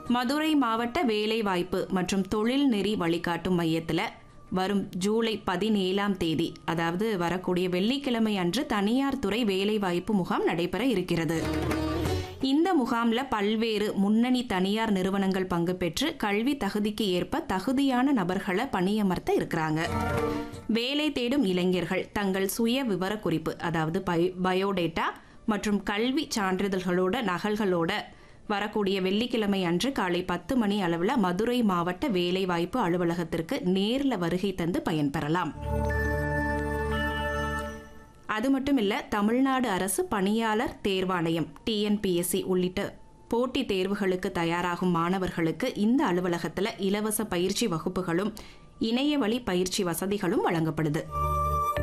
மதுரை மாவட்ட வேலைவாய்ப்பு மற்றும் தொழில் நெறி வழிகாட்டும் மையத்தில் வரும் ஜூலை பதினேழாம் தேதி அதாவது வரக்கூடிய வெள்ளிக்கிழமை அன்று தனியார் துறை வேலைவாய்ப்பு முகாம் நடைபெற இருக்கிறது இந்த முகாம்ல பல்வேறு முன்னணி தனியார் நிறுவனங்கள் பங்கு பெற்று கல்வி தகுதிக்கு ஏற்ப தகுதியான நபர்களை பணியமர்த்த இருக்கிறாங்க வேலை தேடும் இளைஞர்கள் தங்கள் சுய விவரக்குறிப்பு அதாவது பை- பயோடேட்டா மற்றும் கல்வி சான்றிதழ்களோட நகல்களோட வரக்கூடிய வெள்ளிக்கிழமை அன்று காலை பத்து மணி அளவில் மதுரை மாவட்ட வேலைவாய்ப்பு அலுவலகத்திற்கு நேரில் வருகை தந்து பயன்பெறலாம் அது மட்டும் இல்ல தமிழ்நாடு அரசு பணியாளர் தேர்வாணையம் டிஎன்பிஎஸ்சி உள்ளிட்ட போட்டித் தேர்வுகளுக்கு தயாராகும் மாணவர்களுக்கு இந்த அலுவலகத்தில் இலவச பயிற்சி வகுப்புகளும் இணைய வழி பயிற்சி வசதிகளும் வழங்கப்படுது